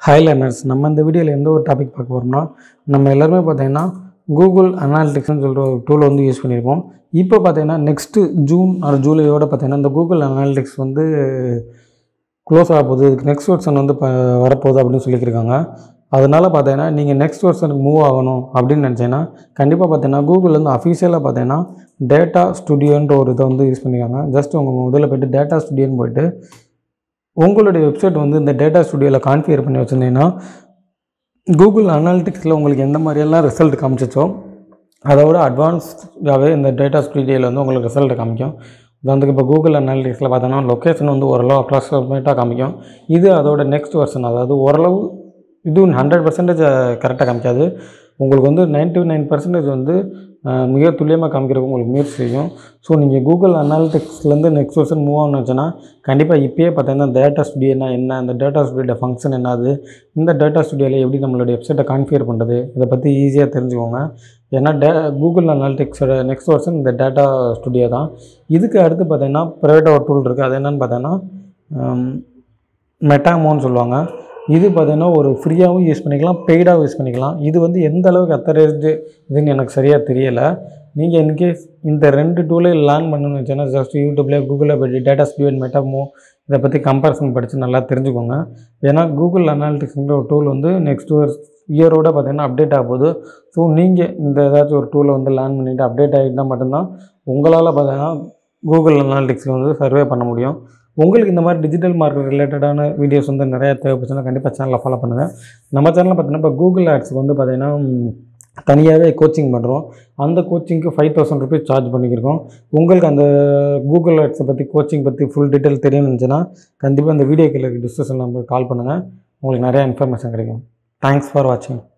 hi learners நம்ம இந்த வீடியோவில் எந்த ஒரு டாபிக் பார்க்க போகிறோம்னா நம்ம எல்லாருமே பார்த்தீங்கன்னா கூகுள் அனாலிட்டிக்ஸ்னு சொல்கிற ஒரு டூலை வந்து யூஸ் பண்ணியிருப்போம் இப்போ பார்த்தீங்கன்னா நெக்ஸ்ட்டு ஜூன் ஆர் ஜூலையோட பார்த்தீங்கன்னா இந்த கூகுள் அனாலிட்டிக்ஸ் வந்து க்ளோஸ் ஆக போகுது இதுக்கு நெக்ஸ்ட் வெர்ஷன் வந்து இப்போ வரப்போகுது அப்படின்னு சொல்லியிருக்காங்க அதனால் பார்த்தீங்கன்னா நீங்கள் நெக்ஸ்ட் வெர்ஷனுக்கு மூவ் ஆகணும் அப்படின்னு நினச்சீங்கன்னா கண்டிப்பாக பார்த்தீங்கன்னா கூகுள் வந்து அஃபீஷியலாக பார்த்தீங்கன்னா டேட்டா ஸ்டுடியோன்ற ஒரு இதை வந்து யூஸ் பண்ணியிருக்காங்க ஜஸ்ட் உங்கள் முதல்ல போய்ட்டு டேட்டா ஸ்டுடியோன்னு போயிட்டு உங்களுடைய வெப்சைட் வந்து இந்த டேட்டா ஸ்டுடியோவில் கான்ஃபிகர் பண்ணி வச்சுருந்தீங்கன்னா கூகுள் அனாலிட்டிக்ஸில் உங்களுக்கு எந்த மாதிரியெல்லாம் ரிசல்ட் காமிச்சிச்சோ அதோட அட்வான்ஸ்டாகவே இந்த டேட்டா ஸ்டுடியோவில் வந்து உங்களுக்கு ரிசல்ட் காமிக்கும் உதாரணத்துக்கு இப்போ கூகுள் அனாலிட்டிக்ஸில் பார்த்தோன்னா லொக்கேஷன் வந்து ஓரளவு அப்ராக்சிமேட்டாக காமிக்கும் இது அதோட நெக்ஸ்ட் வெர்ஷன் அதாவது ஓரளவு இது ஹண்ட்ரட் பர்சன்டேஜ் கரெக்டாக காமிக்காது உங்களுக்கு வந்து நைன்ட்டி நைன் பர்சன்டேஜ் வந்து அஹ், மிக துல்லியமாக காமிக்கிறதுக்கு உங்களுக்கு முயற்சி செய்யும் ஸோ நீங்கள் கூகுள் அனாலிட்டிக்ஸ்லேருந்து நெக்ஸ்ட் வருஷன் மூவ் ஆகணும்னு வச்சுன்னா கண்டிப்பாக இப்போயே பார்த்தீங்கன்னா டேட்டா ஸ்டுடியோனா என்ன இந்த டேட்டா ஸ்டுடியோட ஃபங்க்ஷன் என்னது இந்த டேட்டா ஸ்டுடியோவில் எப்படி நம்மளுடைய வெப்சைட்டை கான்ஃபிகர் பண்ணுறது இதை பற்றி ஈஸியாக தெரிஞ்சுக்கோங்க ஏன்னா டே கூகுள் அனாலிட்டிக்ஸோட நெக்ஸ்ட் வருஷன் இந்த டேட்டா ஸ்டுடியோ தான் இதுக்கு அடுத்து பார்த்தீங்கன்னா ப்ரைவேட்டாக ஒரு டூல் இருக்குது அது என்னென்னு பார்த்தீங்கன்னா மெட்டாமோன்னு சொல்லுவாங்க இது பார்த்தீங்கன்னா ஒரு ஃப்ரீயாகவும் யூஸ் பண்ணிக்கலாம் பெய்டாகவும் யூஸ் பண்ணிக்கலாம் இது வந்து எந்த அளவுக்கு அத்தரைஸ்டு இதுன்னு எனக்கு சரியாக தெரியலை நீங்கள் இன்கேஸ் இந்த ரெண்டு டூலையும் லேர்ன் பண்ணணும்னு வச்சுன்னா ஜஸ்ட் யூடியூப்லேயே கூகுளில் போய்ட்டு டேட்டா ஸ்டுடியோ மெட்டாமோ இதை பற்றி கம்பேரிசன் படித்து நல்லா தெரிஞ்சுக்கோங்க ஏன்னா கூகுள் அனாலிட்டிக்ஸ்ங்கிற ஒரு டூல் வந்து நெக்ஸ்ட் ஒரு இயரோட பார்த்தீங்கன்னா அப்டேட் ஆக போகுது ஸோ நீங்கள் இந்த ஏதாச்சும் ஒரு டூலை வந்து லேர்ன் பண்ணிவிட்டு அப்டேட் ஆகிட்டால் மட்டும்தான் உங்களால் பார்த்தீங்கன்னா கூகுள் அனாலிட்டிக்ஸில் வந்து சர்வே பண்ண முடியும் உங்களுக்கு இந்த மாதிரி டிஜிட்டல் மார்க்கெட் ரிலேட்டடான வீடியோஸ் வந்து நிறையா தேவைப்படுச்சுன்னா கண்டிப்பாக சேனலை ஃபாலோ பண்ணுங்கள் நம்ம சேனலில் பார்த்தீங்கன்னா இப்போ கூகுள் ஆட்ஸ்க்கு வந்து பார்த்தீங்கன்னா ம், தனியாகவே கோச்சிங் பண்ணுறோம் அந்த கோச்சிங்க்கு ஃபைவ் தௌசண்ட் ருபீஸ் சார்ஜ் பண்ணிக்கிருக்கோம் உங்களுக்கு அந்த கூகுள் ஆட்ஸை பற்றி கோச்சிங் பற்றி ஃபுல் டீட்டெயில் தெரியணும்னு இருந்துச்சுன்னா கண்டிப்பாக இந்த வீடியோ கீழே டிஸ்கஷன் நம்பருக்கு கால் பண்ணுங்கள் உங்களுக்கு நிறையா இன்ஃபர்மேஷன் கிடைக்கும் தேங்க்ஸ் ஃபார் வாட்சிங்